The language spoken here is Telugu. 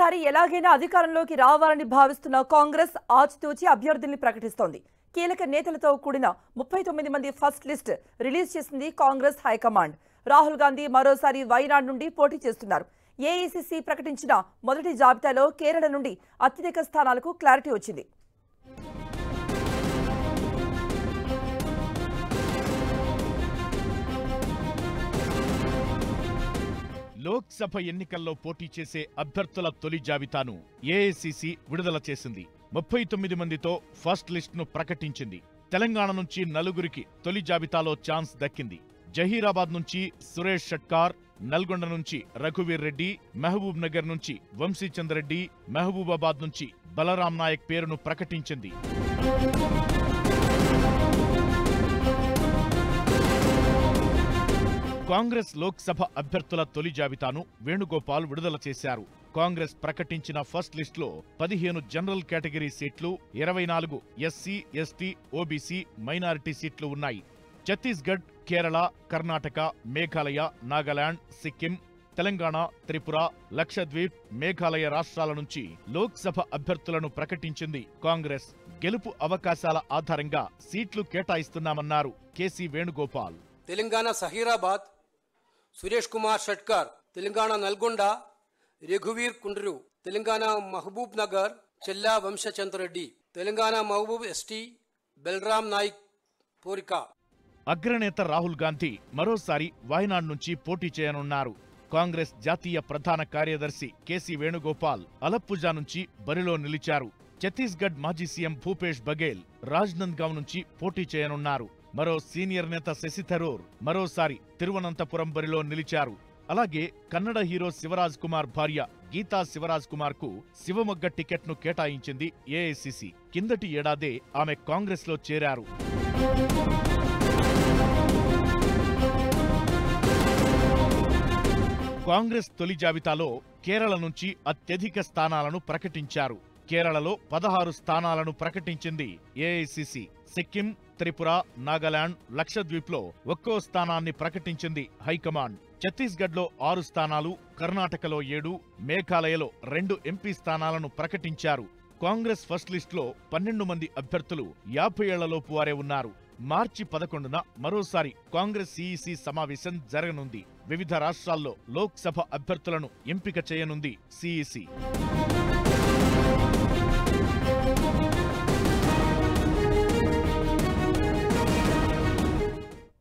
ఈసారి ఎలాగైనా అధికారంలోకి రావాలని భావిస్తున్న కాంగ్రెస్ ఆచితూచి అభ్యర్థుల్ని ప్రకటిస్తోంది కీలక నేతలతో కూడిన ముప్పై తొమ్మిది మంది ఫస్ట్ లిస్ట్ రిలీజ్ చేసింది కాంగ్రెస్ హైకమాండ్ రాహుల్ గాంధీ మరోసారి వైనాడ్ నుండి పోటీ చేస్తున్నారు ఏఐసిసి ప్రకటించిన మొదటి జాబితాలో కేరళ నుండి అత్యధిక స్థానాలకు క్లారిటీ వచ్చింది లోక్సభ ఎన్నికల్లో పోటీ చేసే అభ్యర్థుల తొలి జాబితాను ఏఐసిసి విడుదల చేసింది ముప్పై తొమ్మిది మందితో ఫస్ట్ లిస్ట్ను ప్రకటించింది తెలంగాణ నుంచి నలుగురికి తొలి జాబితాలో ఛాన్స్ దక్కింది జహీరాబాద్ నుంచి సురేష్ షట్కార్ నల్గొండ నుంచి రఘువీర్ రెడ్డి మహబూబ్ నగర్ నుంచి వంశీచంద్ రెడ్డి మహబూబాబాద్ నుంచి బలరాం నాయక్ పేరును ప్రకటించింది కాంగ్రెస్ లోక్సభ అభ్యర్థుల తొలి జాబితాను వేణుగోపాల్ విడుదల చేశారు కాంగ్రెస్ ప్రకటించిన ఫస్ట్ లిస్టులో పదిహేను జనరల్ కేటగిరీ సీట్లు ఇరవై నాలుగు ఎస్సీ ఎస్టీ ఓబీసీ మైనారిటీ సీట్లు ఉన్నాయి ఛత్తీస్గఢ్ కేరళ కర్ణాటక మేఘాలయ నాగాలాండ్ సిక్కిం తెలంగాణ త్రిపుర లక్షద్వీప్ మేఘాలయ రాష్ట్రాల నుంచి లోక్సభ అభ్యర్థులను ప్రకటించింది కాంగ్రెస్ గెలుపు అవకాశాల ఆధారంగా సీట్లు కేటాయిస్తున్నామన్నారు కేసీ వేణుగోపాల్ తెలంగాణ సహీరాబాద్ సురేష్ కుమార్ షట్కర్ తెలంగాణ నల్గొండ రఘువీర్ కుండ్రు తెలంగాణ మహబూబ్ నగర్ చెల్లా వంశచంద్రెడ్డి తెలంగాణ మహబూబ్ ఎస్టీ బెల్రామ్ నాయక్ పోరిక అగ్రనేత రాహుల్ గాంధీ మరోసారి వాయనాడ్ నుంచి పోటీ చేయనున్నారు కాంగ్రెస్ జాతీయ ప్రధాన కార్యదర్శి కేసీ వేణుగోపాల్ అలప్పుజా నుంచి బరిలో నిలిచారు ఛత్తీస్గఢ్ మాజీ సీఎం భూపేష్ బఘేల్ రాజ్నంద్గావ్ నుంచి పోటీ చేయనున్నారు మరో సీనియర్ నేత శశి థరూర్ మరోసారి తిరువనంతపురం బరిలో నిలిచారు అలాగే కన్నడ హీరో శివరాజ్ కుమార్ భార్య గీతా శివరాజ్ కుమార్ కు శివమొగ్గ టికెట్ ను కేటాయించింది ఏఐసిసి కిందటి ఏడాదే ఆమె కాంగ్రెస్ లో చేరారు కాంగ్రెస్ తొలి జాబితాలో కేరళ నుంచి అత్యధిక స్థానాలను ప్రకటించారు కేరళలో పదహారు స్థానాలను ప్రకటించింది ఏఐసిసి సిక్కిం త్రిపుర నాగాలాండ్ లక్షద్వీప్లో ఒక్కో స్థానాన్ని ప్రకటించింది హైకమాండ్ ఛత్తీస్గఢ్లో ఆరు స్థానాలు కర్ణాటకలో ఏడు మేఘాలయలో రెండు ఎంపీ స్థానాలను ప్రకటించారు కాంగ్రెస్ ఫస్ట్ లిస్టులో పన్నెండు మంది అభ్యర్థులు యాభై ఏళ్లలోపు వారే ఉన్నారు మార్చి పదకొండున మరోసారి కాంగ్రెస్ సిఇసి సమావేశం జరగనుంది వివిధ రాష్ట్రాల్లో లోక్సభ అభ్యర్థులను ఎంపిక చేయనుంది సిఇసి